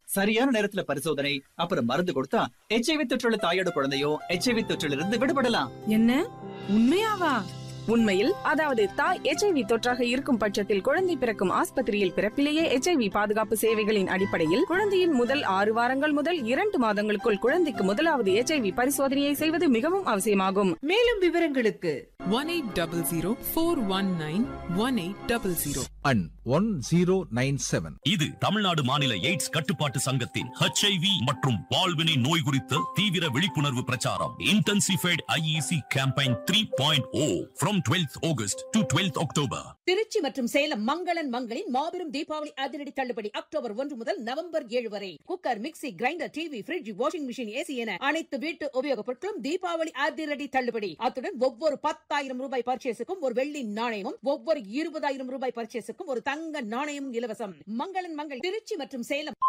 சரியான நேரத்துல பரிசோதனை அப்புறம் மருந்து கொடுத்தா எச்ஐவி தொற்றுள்ள தாயோட குழந்தையும் எச்ஐவி தொற்றிலிருந்து இருந்து விடுபடலாம் என்ன உண்மையாவா உண்மையில் அதாவது தாய் எச்ஐவி தொற்றாக இருக்கும் பட்சத்தில் குழந்தை பிறக்கும் ஆஸ்பத்திரியில் பிறப்பிலேயே எச்ஐவி பாதுகாப்பு சேவைகளின் அடிப்படையில் குழந்தையின் முதல் ஆறு வாரங்கள் முதல் இரண்டு மாதங்களுக்குள் குழந்தைக்கு முதலாவது எச்ஐவி பரிசோதனையை செய்வது மிகவும் அவசியமாகும் மேலும் விவரங்களுக்கு one 1800 and one zero nine seven இது தமிழ்நாடு மாநில எய்ட்ஸ் கட்டுப்பாட்டு சங்கத்தின் ஹெச்ஐவி மற்றும் வாழ்வினை நோய் குறித்த தீவிர விழிப்புணர்வு பிரச்சாரம் intensified IEC campaign three point O from twelfth August to twelfth October Trichy மற்றும் சேலம் மங்களன் மங்களின் மாபெரும் தீபாவளி அதிரடி தள்ளுபடி அக்டோபர் ஒன்று முதல் நவம்பர் ஏழு வரை cooker mixie grinder TV fridge washing machine AC என அனைத்து வீட்டு உபயோகப் பொருட்களும் தீபாவளி அதிரடி தள்ளுபடி அத்துடன் ஒவ்வொரு பத்தாயிரம் ரூபாய் பர்ச்சேஸுக்கும் ஒரு வெள்ளி நாணயமும் ஒவ்வொரு இருபதாயிரம் ரூபாய் பர்ச்சேஸுக்கும் ஒரு தங்க நாணயமும் இலவசம் மங்களன் மங்கள் திருச்சி மற்றும் சேலம்